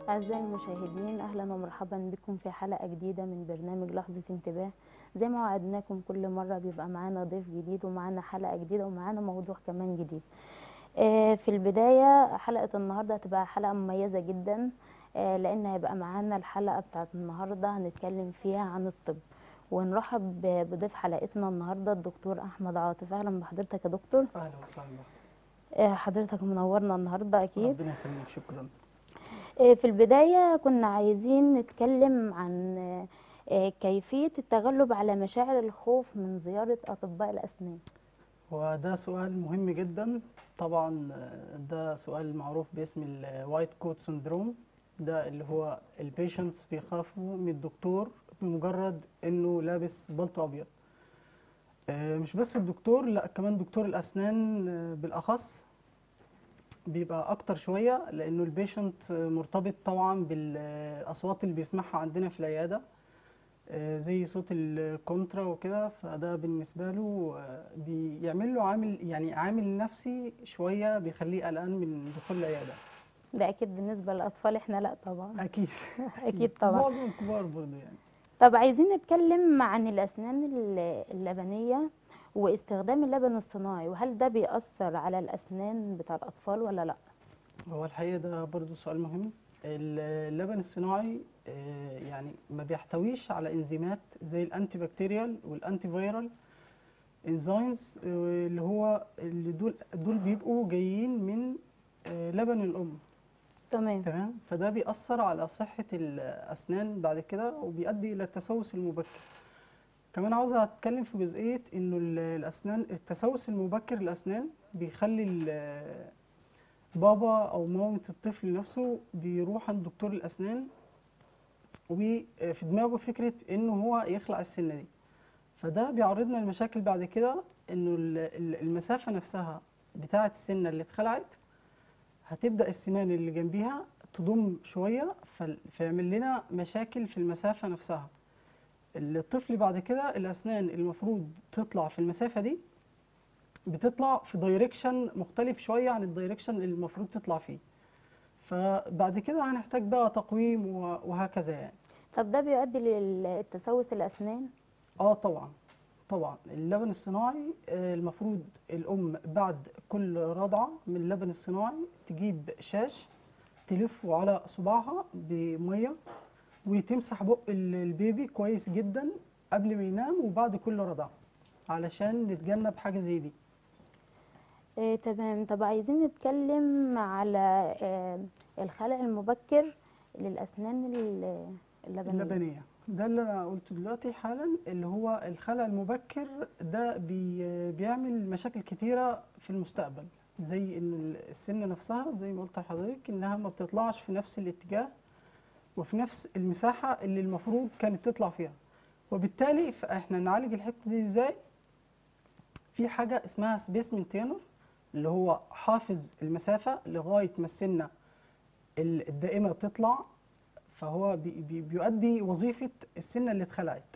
أعزائي المشاهدين أهلا ومرحبا بكم في حلقة جديدة من برنامج لحظة انتباه زي ما وعدناكم كل مرة بيبقى معانا ضيف جديد ومعانا حلقة جديدة ومعانا موضوع كمان جديد آه، في البداية حلقة النهاردة هتبقى حلقة مميزة جدا آه، لأن هيبقى معانا الحلقة بتاعت النهاردة هنتكلم فيها عن الطب ونرحب ب- بضيف حلقتنا النهاردة الدكتور أحمد عاطف أهلا بحضرتك يا دكتور اهلا وسهلا آه، حضرتك منورنا النهاردة أكيد ربنا يخليك شكرا آه، في البداية كنا عايزين نتكلم عن آه، آه، كيفية التغلب على مشاعر الخوف من زيارة أطباء الأسنان وده سؤال مهم جدا طبعا آه، ده سؤال معروف باسم الوايت كوت سندروم ده اللي هو البيشنتس بيخافوا من الدكتور بمجرد انه لابس بلطو ابيض آه، مش بس الدكتور لا كمان دكتور الاسنان آه، بالاخص بيبقى اكتر شويه لانه البيشنت مرتبط طبعا بالاصوات اللي بيسمعها عندنا في العياده آه، زي صوت الكونترا وكده فده بالنسبه له آه، بيعمل له عامل يعني عامل نفسي شويه بيخليه قلقان من دخول العياده ده أكيد بالنسبة للأطفال إحنا لأ طبعا اكيد أكيد طبعا معظم الكبار برضه يعني طب عايزين نتكلم عن الأسنان ال- اللبنية واستخدام اللبن الصناعي وهل ده بيأثر على الأسنان بتاع الأطفال ولا لأ؟ هو الحقيقه ده برضه سؤال مهم اللبن الصناعي آه، يعني ما بيحتويش على انزيمات زي الانتي بكتيريال والانتي فيرال انزيمز اللي هو اللي دول دول بيبقوا جايين من آه، لبن الام تمام تمام فده بيأثر على صحة الأسنان بعد كده وبيؤدي إلى التسوس المبكر كمان عاوز أتكلم في جزئية إنه ال- الأسنان التسوس المبكر للأسنان بيخلي ال- بابا أو مامة الطفل نفسه بيروح عند دكتور الأسنان وفي دماغه فكرة إنه هو يخلع السنة دي فده بيعرضنا لمشاكل بعد كده إنه ال- ال- المسافة نفسها بتاعة السنة اللي اتخلعت هتبدأ السنان اللي جنبيها تضم شوية فال- فيعمل لنا مشاكل في المسافة نفسها الطفل بعد كده الأسنان المفروض تطلع في المسافة دي بتطلع في دايركشن مختلف شوية عن الدايركشن اللي المفروض تطلع فيه فبعد كده هنحتاج بقى تقويم و- وهكذا يعني طب ده بيؤدي للتسوس الأسنان؟ اه طبعا طبعا اللبن الصناعي آه، المفروض الام بعد كل رضعه من اللبن الصناعي تجيب شاش تلفه على صباعها بميه وتمسح بق ال- البيبي كويس جدا قبل ما ينام وبعد كل رضعه علشان نتجنب حاجه زي دي إيه تمام طب عايزين نتكلم على آه، الخلع المبكر للأسنان ال- اللبنية اللبنيه ده اللي انا قلته دلوقتي حالا اللي هو الخلع المبكر ده بي بيعمل مشاكل كتيره في المستقبل زي ان السن نفسها زي ما قلت لحضرتك انها ما بتطلعش في نفس الاتجاه وفي نفس المساحه اللي المفروض كانت تطلع فيها وبالتالي فاحنا نعالج الحته دي ازاي في حاجه اسمها سبيسمنت تينور اللي هو حافظ المسافه لغايه ما السنه ال- الدائمه تطلع فهو بي بي بيؤدي وظيفه السنه اللي اتخلعت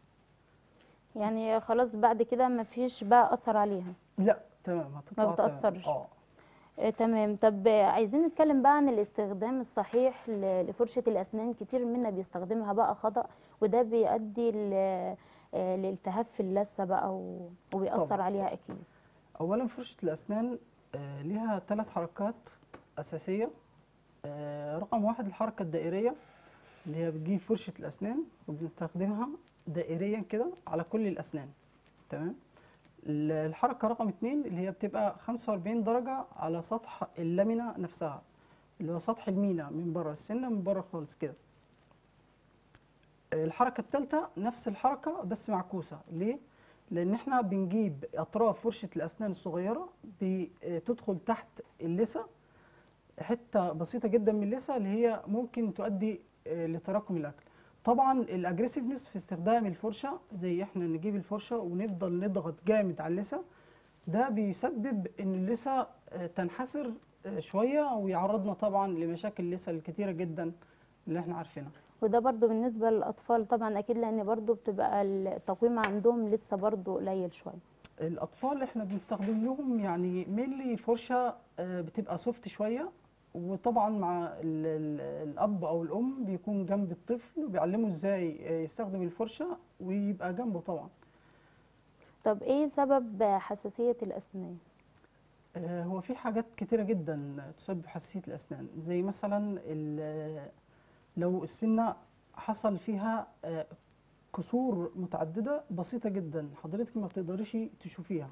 يعني خلاص بعد كده مفيش بقى أثر عليها لا تمام هتطلع تمام. بتأثرش. اه إيه تمام طب آه، عايزين نتكلم بقى عن الاستخدام الصحيح ل- لفرشة الأسنان كتير منا بيستخدمها بقى خطأ وده بيؤدي ل- آه، لالتهاب في اللثة بقى و- وبيأثر طبعاً. عليها أكيد اولا فرشه الاسنان آه ليها ثلاث حركات اساسيه آه رقم واحد الحركه الدائريه اللي هي بتجيب فرشه الاسنان وبنستخدمها دائريا كده على كل الاسنان تمام ال- الحركه رقم اتنين اللي هي بتبقى 45 درجه على سطح اللامينا نفسها اللي هو سطح المينا من بره السنه من بره خالص كده الحركه الثالثه نفس الحركه بس معكوسه ليه لان احنا بنجيب اطراف فرشه الاسنان الصغيره بتدخل تحت اللثه حته بسيطه جدا من اللثه اللي هي ممكن تؤدي آه، لتراكم الاكل طبعا الاجريسيفنس في استخدام الفرشه زي احنا نجيب الفرشه ونفضل نضغط جامد على اللثه ده بيسبب ان اللثه آه، تنحسر آه، شويه ويعرضنا طبعا لمشاكل اللثه الكتيره جدا اللي احنا عارفينها وده برضو بالنسبة للأطفال طبعا أكيد لأن برضو بتبقى التقويم عندهم لسه برضو قليل شوية الاطفال احنا بنستخدم لهم يعني مينلي فرشه آه، بتبقى سوفت شويه وطبعا مع ال ال الاب او الام بيكون جنب الطفل وبيعلمه ازاي يستخدم الفرشه ويبقى جنبه طبعا طب ايه سبب حساسية الأسنان آه، هو في حاجات كتيرة جدا تسبب حساسية الأسنان زي مثلا ال- لو السنة حصل فيها آه، كسور متعددة بسيطة جدا حضرتك ما بتقدريش تشوفيها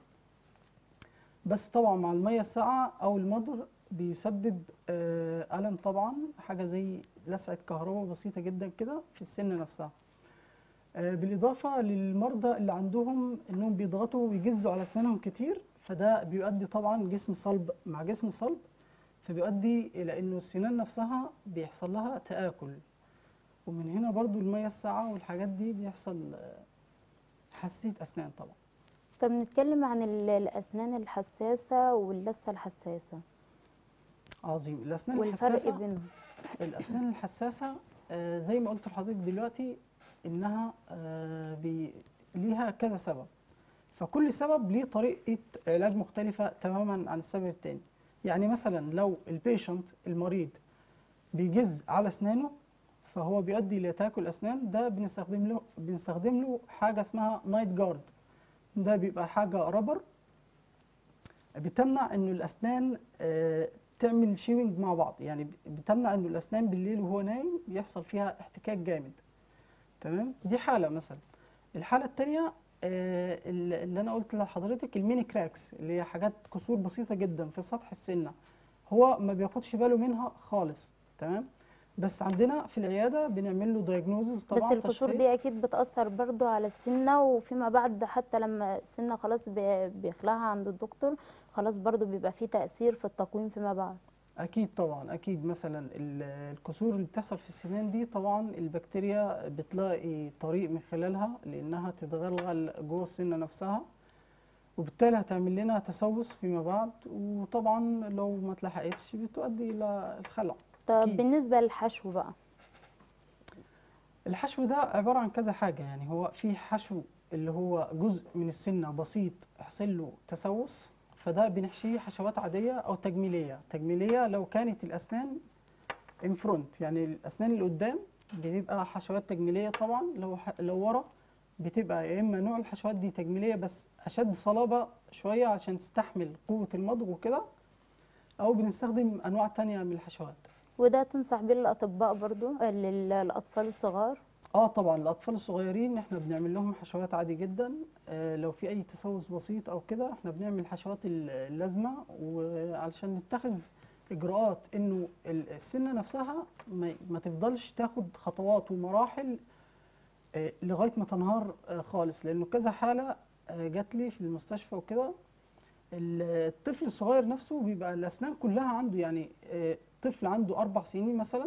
بس طبعا مع المية الساقعة أو المضغ بيسبب آه، ألم طبعا حاجة زي لسعة كهرباء بسيطة جدا كده في السن نفسها آه، بالإضافة للمرضى اللي عندهم إنهم بيضغطوا ويجزوا على أسنانهم كتير فده بيؤدي طبعا جسم صلب مع جسم صلب فبيؤدي إلى إنه السنان نفسها بيحصل لها تآكل ومن هنا برضو المية الساقعة والحاجات دي بيحصل آه، حساسية أسنان طبعا طب نتكلم عن ال- الأسنان الحساسة واللثة الحساسة عظيم الأسنان والفرق الحساسة بينهم الأسنان الحساسة آه، زي ما قلت لحضرتك دلوقتي إنها آه، بي ليها كذا سبب فكل سبب ليه طريقة علاج مختلفة تماما عن السبب التاني يعني مثلا لو البيشنت المريض بيجز على أسنانه فهو بيؤدي إلى تآكل أسنان ده بنستخدم له بنستخدم له حاجة اسمها نايت جارد ده بيبقى حاجة رابر بتمنع إنه الأسنان آه، تعمل شيوينج مع بعض يعني بتمنع إنه الأسنان بالليل وهو نايم بيحصل فيها احتكاك جامد تمام دي حالة مثلا الحالة التانية آه، اللي اللي أنا قلت لحضرتك الميني كراكس اللي هي حاجات كسور بسيطة جدا في سطح السنة هو ما بياخدش باله منها خالص تمام بس عندنا في العيادة بنعمل له دايجنوزز طبعا بس الكسور تشخيص. دي أكيد بتأثر برضو على السنة وفيما بعد حتى لما السنة خلاص بي- بيخلعها عند الدكتور خلاص برضو بيبقى فيه تأثير في التقويم فيما بعد اكيد طبعا اكيد مثلا ال- الكسور اللي بتحصل في السنان دي طبعا البكتيريا بتلاقي طريق من خلالها لانها تتغلغل جوه السنه نفسها وبالتالي هتعمل لنا تسوس فيما بعد وطبعا لو ما اتلحقتش بتؤدي الى الخلع طب أكيد. بالنسبة للحشو بقى الحشو ده عباره عن كذا حاجه يعني هو في حشو اللي هو جزء من السنه بسيط يحصل له تسوس فده بنحشيه حشوات عاديه او تجميليه تجميليه لو كانت الاسنان ان فرونت يعني الاسنان اللي قدام بتبقى حشوات تجميليه طبعا لو ح- لو ورا بتبقى يا اما نوع الحشوات دي تجميليه بس اشد صلابه شويه عشان تستحمل قوه المضغ وكده او بنستخدم انواع تانية من الحشوات وده تنصح بيه الأطباء برضو لل- للأطفال الصغار اه طبعا الاطفال الصغيرين احنا بنعمل لهم حشوات عادي جدا آه لو في اي تسوس بسيط او كده احنا بنعمل حشوات ال- اللازمه وعلشان نتخذ اجراءات انه ال- السنه نفسها ما, ما تفضلش تاخد خطوات ومراحل آه لغايه ما تنهار آه خالص لانه كذا حاله آه جات لي في المستشفى وكده ال- الطفل الصغير نفسه بيبقى الاسنان كلها عنده يعني آه طفل عنده اربع سنين مثلا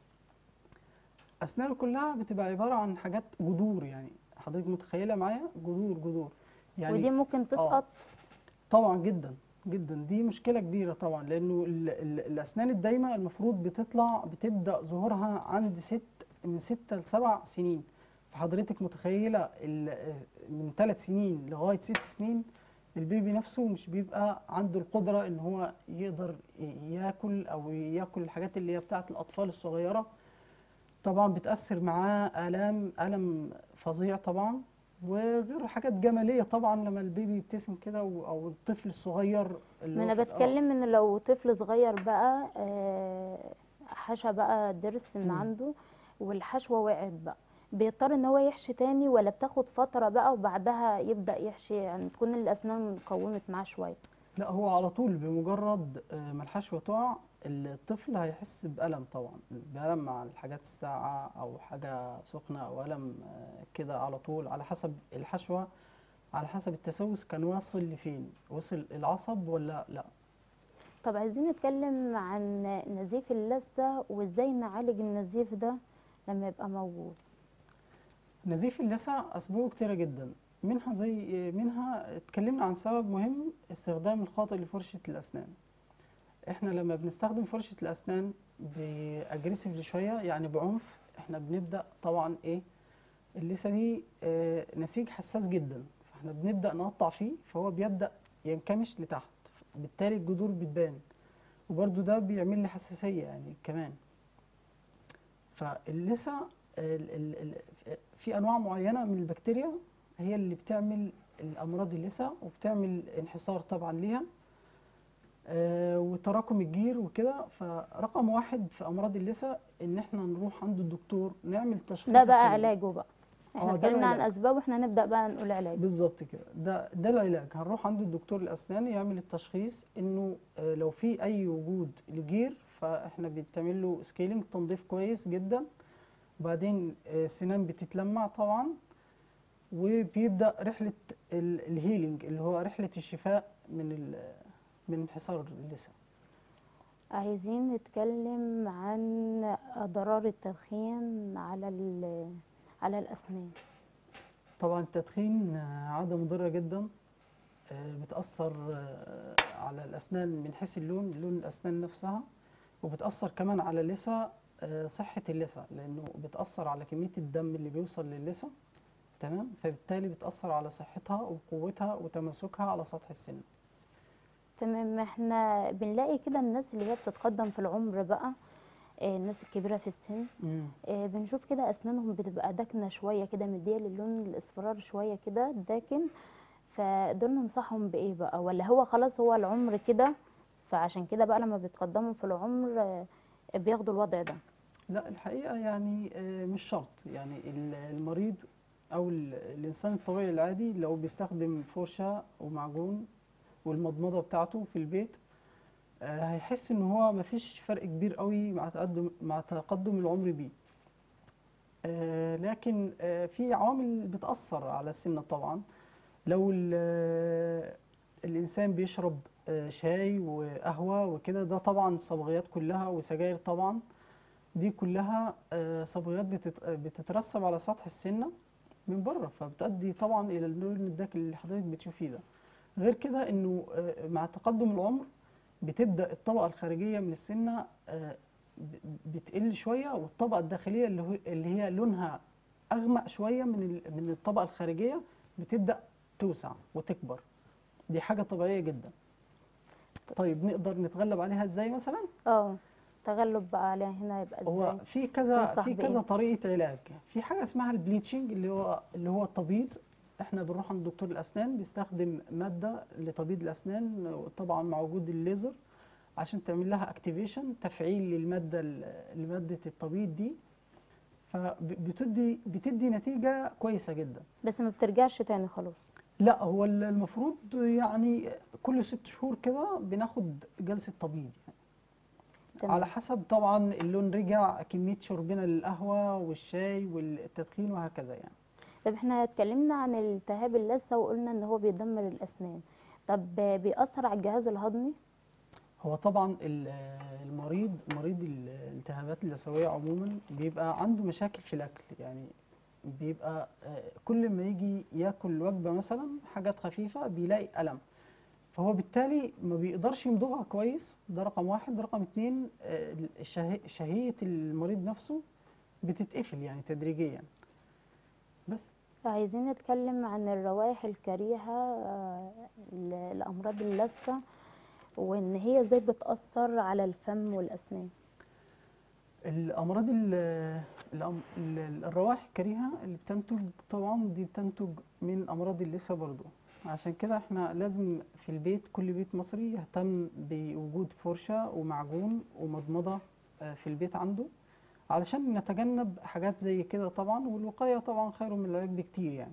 اسنانه كلها بتبقى عباره عن حاجات جذور يعني حضرتك متخيله معايا جذور جذور يعني ودي ممكن تسقط طبعا جدا جدا دي مشكله كبيره طبعا لانه ال ال الاسنان الدايمه المفروض بتطلع بتبدا ظهورها عند ست من ستة لسبع سنين فحضرتك متخيله ال- من ثلاث سنين لغايه ست سنين البيبي نفسه مش بيبقى عنده القدره ان هو يقدر ي- ياكل او ياكل الحاجات اللي هي بتاعه الاطفال الصغيره طبعا بتاثر معاه الام الم فظيع طبعا وغير حاجات جماليه طبعا لما البيبي يبتسم كده و- او الطفل الصغير اللي ما هو انا في- آه. بتكلم ان لو طفل صغير بقى آه، حشى بقى ضرس من مم. عنده والحشوة وقعت بقى بيضطر ان هو يحشي تاني ولا بتاخد فترة بقى وبعدها يبدأ يحشي يعني تكون الاسنان قومت معاه شوية لا هو على طول بمجرد آه، ما الحشوه تقع الطفل هيحس بألم طبعا بألم مع الحاجات الساقعة أو حاجة سخنة أو ألم آه، كده على طول على حسب الحشوة على حسب التسوس كان واصل لفين وصل العصب ولا لا طب عايزين نتكلم عن نزيف اللثة وازاي نعالج النزيف ده لما يبقى موجود نزيف اللثة أسبابه كتيرة جدا منها زي منها اتكلمنا عن سبب مهم استخدام الخاطئ لفرشة الأسنان احنا لما بنستخدم فرشة الأسنان بأجريسيفلي شوية يعني بعنف احنا بنبدأ طبعا ايه اللثة دي آه، نسيج حساس جدا فاحنا بنبدأ نقطع فيه فهو بيبدأ ينكمش لتحت بالتالي الجذور بتبان وبرده ده بيعمل لي حساسيه يعني كمان فاللثه ال- ال- ال- في انواع معينه من البكتيريا هي اللي بتعمل الامراض اللثه وبتعمل انحسار طبعا ليها آه، وتراكم الجير وكده فرقم واحد في امراض اللثه ان احنا نروح عند الدكتور نعمل تشخيص ده بقى السليم. علاجه بقى آه، احنا ده اتكلمنا عن العلاج. اسباب واحنا نبدا بقى نقول علاج بالظبط كده ده ده العلاج هنروح عند الدكتور الاسنان يعمل التشخيص انه آه، لو في اي وجود لجير فاحنا بيتعمل له سكيلينج تنظيف كويس جدا وبعدين آه، السنان بتتلمع طبعا وبيبدا رحله ال- الهيلينج اللي هو رحله الشفاء من ال- من انحسار اللثه عايزين نتكلم عن اضرار التدخين على ال- على الاسنان طبعا التدخين آه، عادة مضرة جدا آه، بتأثر آه، على الأسنان من حيث اللون لون الأسنان نفسها وبتأثر كمان على اللثة آه، صحة اللثة لأنه بتأثر على كمية الدم اللي بيوصل للثة تمام فبالتالي بتأثر على صحتها وقوتها وتماسكها على سطح السن تمام احنا بنلاقي كده الناس اللي هي بتتقدم في العمر بقى آه، الناس الكبيره في السن مم. آه، بنشوف كده اسنانهم بتبقى داكنه شويه كده مديه للون الاصفرار شويه كده داكن فدول ننصحهم بايه بقى ولا هو خلاص هو العمر كده فعشان كده بقى لما بيتقدموا في العمر آه، بياخدوا الوضع ده لا الحقيقة يعني آه، مش شرط يعني ال- المريض أو ال- الإنسان الطبيعي العادي لو بيستخدم فرشة ومعجون والمضمضة بتاعته في البيت آه، هيحس إن هو مفيش فرق كبير قوي مع تقدم مع تقدم العمر بيه آه، لكن آه، في عوامل بتأثر على السن طبعا لو ال- آه، الإنسان بيشرب آه، شاي وقهوة وكده ده طبعا صبغيات كلها وسجاير طبعا دي كلها آه، صبغيات بتت- آه، بتترسب على سطح السنة من بره فبتؤدي طبعا إلى اللون الداك اللي حضرتك بتشوفيه ده غير كده إنه آه، مع تقدم العمر بتبدأ الطبقة الخارجية من السنة آه، ب- بتقل شوية والطبقة الداخلية اللي هو- اللي هي لونها أغمق شوية من ال- من الطبقة الخارجية بتبدأ توسع وتكبر دي حاجة طبيعية جدا طيب نقدر نتغلب عليها ازاي مثلا؟ اه تغلب بقى عليها هنا يبقى هو ازاي في كذا تنصح في بإيه؟ كذا طريقة علاج في حاجة اسمها البليتشنج اللي هو اللي هو التبييض احنا بنروح عند دكتور الأسنان بيستخدم مادة لتبييض الأسنان طبعا مع وجود الليزر عشان تعمل لها اكتيفيشن تفعيل للمادة ال- لمادة التبييض دي فبتدي بتدي نتيجة كويسة جدا بس ما بترجعش تاني خلاص لا هو ال- المفروض يعني كل ست شهور كده بناخد جلسة تبييض يعني تمام. على حسب طبعا اللون رجع كمية شربنا للقهوة والشاي والتدخين وهكذا يعني طب احنا اتكلمنا عن التهاب اللثه وقلنا ان هو بيدمر الاسنان طب بيأثر على الجهاز الهضمي هو طبعا ال- المريض مريض الالتهابات اللثوية عموما بيبقى عنده مشاكل في الأكل يعني بيبقى آه، كل ما يجي ياكل وجبة مثلا حاجات خفيفة بيلاقي ألم فهو بالتالي ما بيقدرش يمضغها كويس ده رقم واحد رقم اتنين آه، الشه- شهية المريض نفسه بتتقفل يعني تدريجيا بس عايزين نتكلم عن الروائح الكريهه آه، ل- لامراض اللثه وان هي ازاي بتأثر على الفم والاسنان الامراض ال- الأم- ال- الروائح الكريهه اللي بتنتج طبعا دي بتنتج من امراض اللثه برضو عشان كده احنا لازم في البيت كل بيت مصري يهتم بوجود فرشه ومعجون ومضمضه آه، في البيت عنده علشان نتجنب حاجات زي كده طبعا والوقايه طبعا خير من العلاج بكتير يعني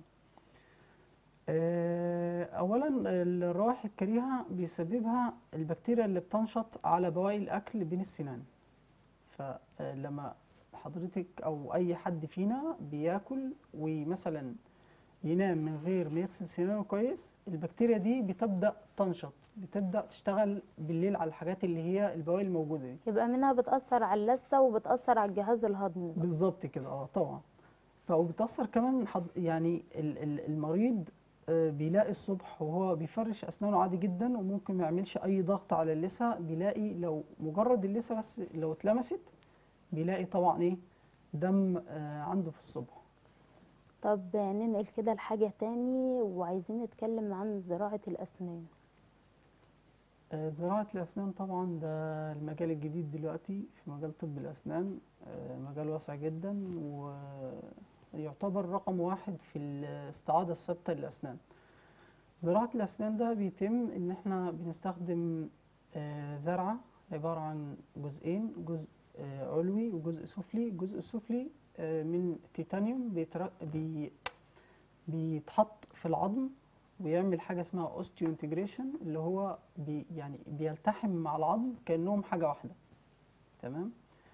آه، اولا الروائح الكريهه بيسببها البكتيريا اللي بتنشط على بواقي الاكل بين السنان فلما حضرتك او اي حد فينا بياكل ومثلا ينام من غير ما يغسل سنانه كويس البكتيريا دي بتبدا تنشط بتبدا تشتغل بالليل على الحاجات اللي هي البواقي الموجوده دي يبقى منها بتأثر على اللثه وبتأثر على الجهاز الهضمي بقى. بالظبط كده اه طبعا فبتأثر كمان حض... يعني ال- ال- المريض آه، بيلاقي الصبح وهو بيفرش أسنانه عادي جدا وممكن ما يعملش أي ضغط على اللثة بيلاقي لو مجرد اللثة بس لو اتلمست بيلاقي طبعا إيه دم آه، عنده في الصبح طب ننقل كده لحاجه تاني وعايزين نتكلم عن زراعه الاسنان آه، زراعة الأسنان طبعا ده المجال الجديد دلوقتي في مجال طب الأسنان آه، مجال واسع جدا ويعتبر رقم واحد في الاستعاضة الثابتة للأسنان زراعة الأسنان ده بيتم إن إحنا بنستخدم آه، زرعة عبارة عن جزئين جزء آه، علوي وجزء سفلي الجزء السفلي آه، من تيتانيوم بيتر... بي... بيتحط في العظم ويعمل حاجة اسمها اوستيو انتجريشن اللي هو بي يعني بيلتحم مع العظم كأنهم حاجة واحدة تمام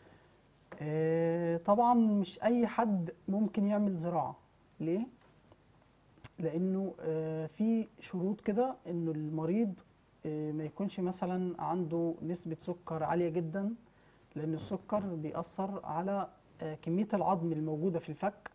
آه طبعا مش أي حد ممكن يعمل زراعة ليه؟ لأنه آه في شروط كده إنه المريض آه ما يكونش مثلا عنده نسبة سكر عالية جدا لأن السكر بيأثر على آه كمية العظم الموجودة في الفك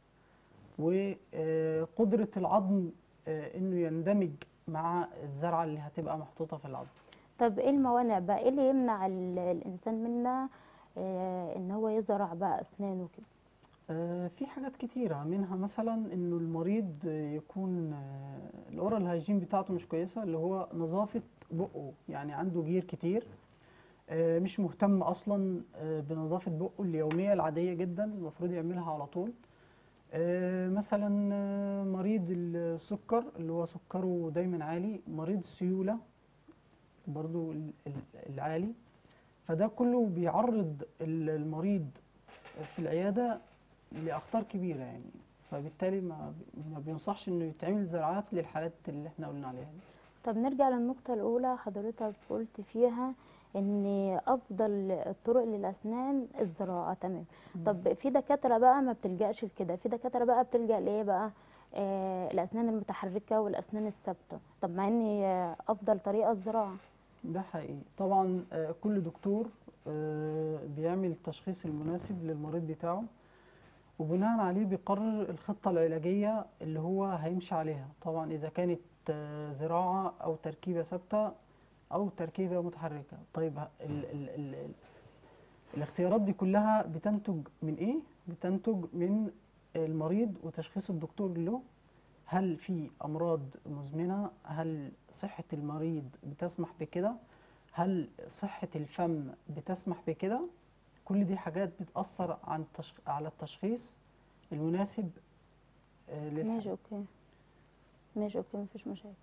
وقدرة العظم آه، انه يندمج مع الزرعه اللي هتبقى محطوطه في العظم طب ايه الموانع بقى ايه اللي يمنع ال- الانسان منا آه ان هو يزرع بقى اسنانه كده آه، في حاجات كتيره منها مثلا انه المريض آه، يكون آه، الاورال هايجين بتاعته مش كويسه اللي هو نظافه بقه يعني عنده جير كتير آه، مش مهتم اصلا آه، بنظافه بقه اليوميه العاديه جدا المفروض يعملها على طول آه، مثلا آه، مريض السكر اللي هو سكره دايما عالي مريض السيولة برضو ال- ال- العالي فده كله بيعرض ال- المريض في العيادة لأخطار كبيرة يعني فبالتالي ما بي- ما بينصحش انه يتعمل زراعات للحالات اللي احنا قلنا عليها دي. طب نرجع للنقطة الأولى حضرتك قلت فيها إن أفضل الطرق للأسنان الزراعة تمام طب في دكاترة بقى ما بتلجأش لكده في دكاترة بقى بتلجأ لإيه بقى آه الأسنان المتحركة والأسنان الثابتة طب مع إن هي أفضل طريقة الزراعة ده حقيقي طبعا آه، كل دكتور آه، بيعمل التشخيص المناسب للمريض بتاعه وبناء عليه بيقرر الخطة العلاجية اللي هو هيمشي عليها طبعا إذا كانت آه، زراعة أو تركيبة ثابتة أو تركيبة متحركة طيب ه- ال ال ال ال الاختيارات دي كلها بتنتج من إيه؟ بتنتج من المريض وتشخيص الدكتور له هل في أمراض مزمنة؟ هل صحة المريض بتسمح بكده؟ هل صحة الفم بتسمح بكده؟ كل دي حاجات بتأثر عن التشخ... على التشخيص المناسب آه، ماشي للحالة أوكي ماشي أوكي مفيش مشاكل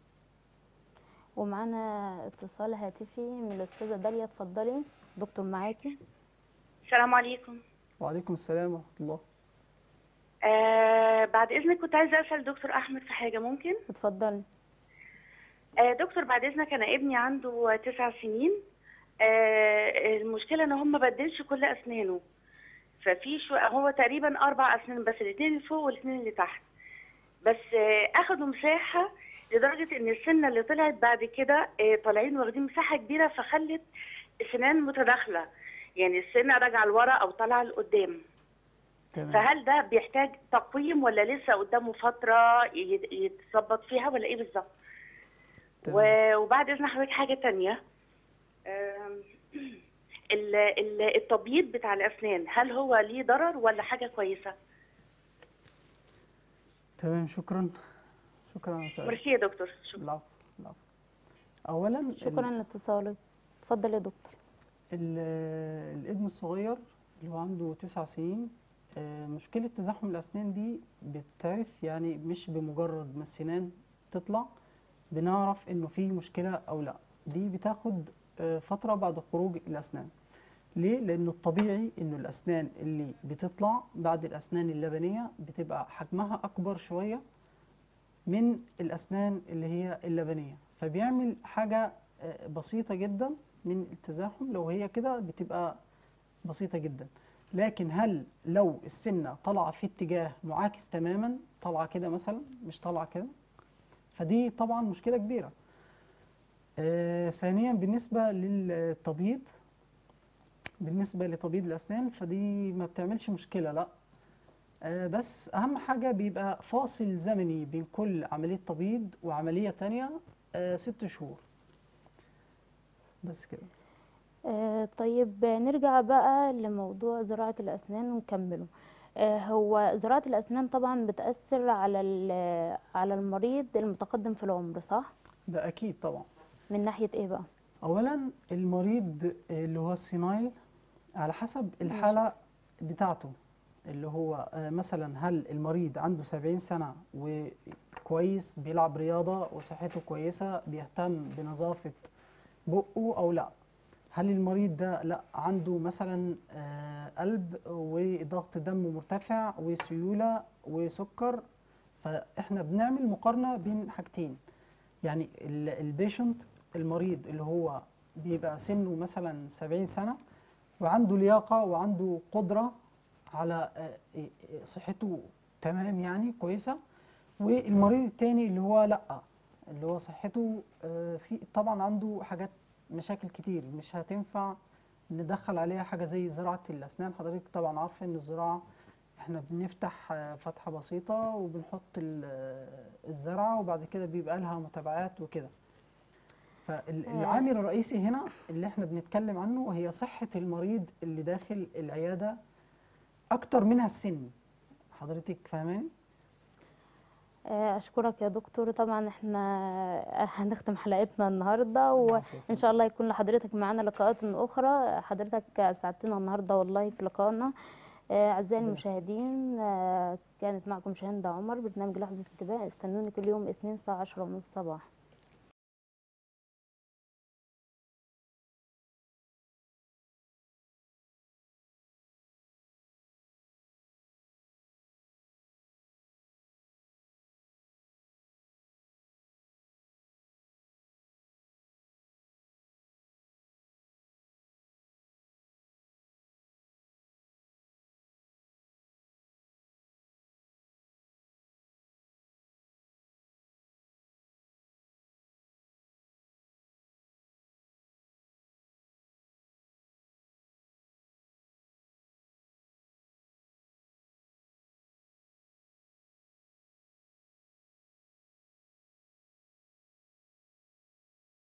ومعانا اتصال هاتفي من الأستاذة داليا اتفضلي دكتور معاكي السلام عليكم وعليكم السلام ورحمة الله آه بعد اذنك كنت عايزه اسال دكتور احمد في حاجه ممكن اتفضلي آه دكتور بعد اذنك انا ابني عنده تسع سنين آه المشكله ان هو ما بدلش كل اسنانه ففي شو هو تقريبا اربع اسنان بس الاثنين اللي فوق والاثنين اللي تحت بس آه اخدوا مساحه لدرجه ان السنه اللي طلعت بعد كده آه طالعين واخدين مساحه كبيره فخلت السنان متداخله يعني السنه راجعه لورا او طالعه لقدام تمام فهل ده بيحتاج تقويم ولا لسه قدامه فترة يت- يتظبط فيها ولا ايه بالظبط؟ تمام و- وبعد اذن حضرتك حاجة تانية آم، ال- ال- التبييض بتاع الأسنان هل هو ليه ضرر ولا حاجة كويسة؟ تمام شكرا شكرا على سؤالك ميرسي يا دكتور شكرا العفو العفو أولا ال- شكرا لاتصالك اتفضل يا دكتور ال- الابن الصغير اللي هو عنده تسع سنين آه، مشكلة تزاحم الأسنان دي بتعرف يعني مش بمجرد ما السنان تطلع بنعرف إنه في مشكلة أو لأ دي بتاخد آه، فترة بعد خروج الأسنان ليه؟ لأنه الطبيعي إنه الأسنان اللي بتطلع بعد الأسنان اللبنية بتبقى حجمها أكبر شوية من الأسنان اللي هي اللبنية فبيعمل حاجة آه، بسيطة جدا من التزاحم لو هي كده بتبقى بسيطة جدا لكن هل لو السنة طالعة في اتجاه معاكس تماما طالعة كده مثلا مش طالعة كده فدي طبعا مشكلة كبيرة آه ثانيا بالنسبة للتبييض بالنسبة لتبييض الأسنان فدي ما بتعملش مشكلة لا آه بس أهم حاجة بيبقى فاصل زمني بين كل عملية تبييض وعملية تانية آه ست شهور بس كده آه طيب نرجع بقى لموضوع زراعة الأسنان ونكمله آه هو زراعة الأسنان طبعا بتأثر على ال- على المريض المتقدم في العمر صح؟ ده أكيد طبعا من ناحية ايه بقى؟ اولا المريض اللي هو السينايل على حسب الحاله بتاعته اللي هو آه، مثلا هل المريض عنده 70 سنه وكويس بيلعب رياضه وصحته كويسه بيهتم بنظافه بقه او لا هل المريض ده لا عنده مثلا آه، قلب وضغط دم مرتفع وسيوله وسكر فاحنا بنعمل مقارنه بين حاجتين يعني البيشنت المريض اللي هو بيبقى سنه مثلا 70 سنه وعنده لياقه وعنده قدره على آه، آه، صحته تمام يعني كويسه والمريض التاني اللي هو لا اللي هو صحته آه، في طبعا عنده حاجات مشاكل كتير مش هتنفع ندخل عليها حاجه زي زراعه الاسنان حضرتك طبعا عارفه ان الزراعه احنا بنفتح آه، فتحه بسيطه وبنحط ال- آه، الزرعه وبعد كده بيبقى لها متابعات وكده فالعامل الرئيسي هنا اللي احنا بنتكلم عنه هي صحه المريض اللي داخل العياده اكتر منها السن حضرتك فاهماني آه، اشكرك يا دكتور طبعا احنا هنختم حلقتنا النهارده العفو يا وان شاء الله يكون لحضرتك معانا لقاءات اخرى حضرتك اسعدتنا النهارده والله في لقائنا آه، اعزائي ربنا المشاهدين آه، كانت معكم شاهندة عمر برنامج لحظة انتباه استنوني كل يوم اثنين الساعة عشرة ونص صباح